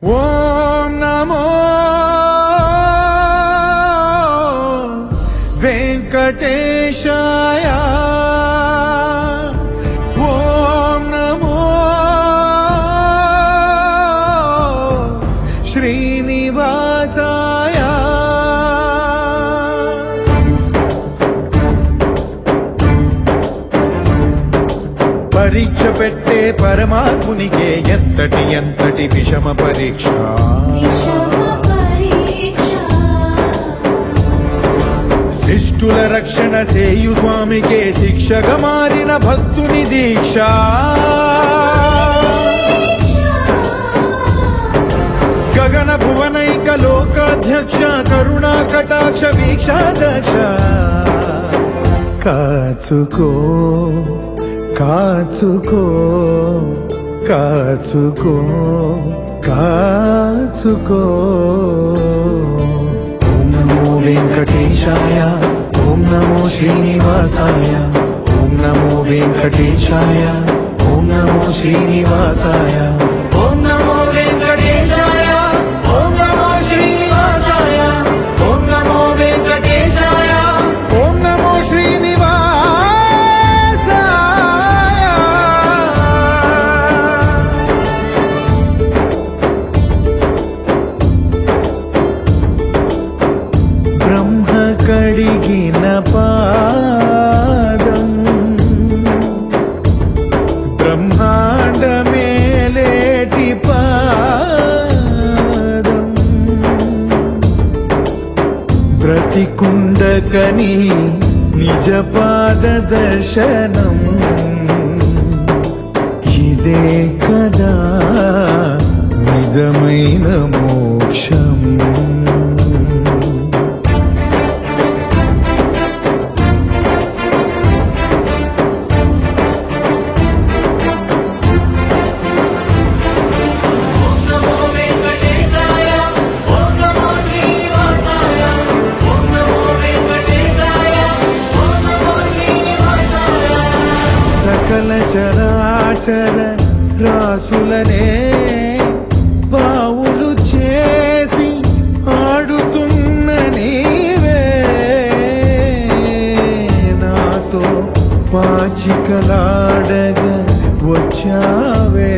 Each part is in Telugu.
ఓం నమో వెంకటేశాయ ఓం నమో శ్రీనివాసాయ పరీక్ష పెట్టే పరమాత్మునికే ఎంతటి ఎంతటి విషమ పరీక్ష విషమ పరీక్ష శిష్టుల రక్షణ చేయు స్వామికే శిక్షగా మారిన భక్తుని దీక్ష గగన భువనైక లోకాధ్యక్ష కరుణా కటాక్ష వీక్షాదక్ష కాచుకో కాచుకో కాచుకో కాచుకో ఓం నమో వెంకటేశాయ ఓం నమో శ్రీనివాసాయ ఓం నమో వెంకటేశాయ ఓం నమో శ్రీనివాసాయ ఓం నమో వెంకటేశాయ ఓం నమో శ్రీనివాసాయ ఓం నమో వెంకటేశాయ ఓం నమో శ్రీనివాసాయ బ్రహ్మ కడిగిన పాదం బ్రహ్మాండ మేలేటి పాదం బ్రతికుండకని నిజ పాద దర్శనం ఇదే కదా నిజమైన మోక్షం సకల చరాచర రాసులనే బావులు చేసి ఆడుతున్న నీవే నాతో పాచికలాడగా వచ్చావే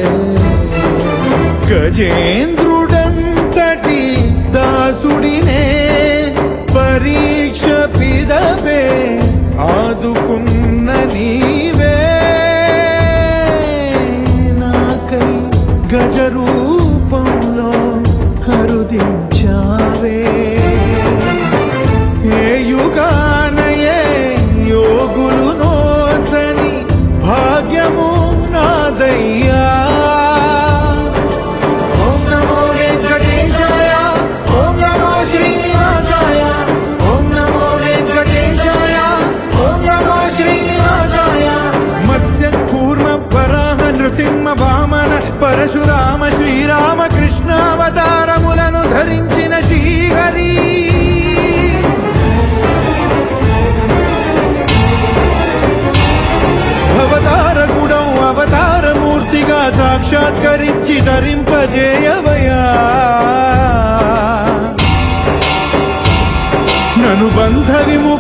గజేంద్రుడంతటి దాసుడినే పరీక్ష పిదవే ఆదుకున్న నీవే నాకై గజ రూపంలో కరుదించావే ఏ యుగానయే యోగులు నోచని భాగ్యము నాదయ్యా ఓం నమో వెంకటేశాయ ఓం నమో శ్రీనివాసాయ ఓం నమో వెంకటేశాయ ఓం నమో శ్రీనివాసాయ మత్స్య కూర్మ వరాహ నృసింహ వామన పరశురామ శ్రీరామ కృష్ణావతారములను ధరించిన శ్రీహరి అవతారకుడం అవతారమూర్తిగా సాక్షాత్కరించి ధరింపజేయవయా నను బంధ విముక్తి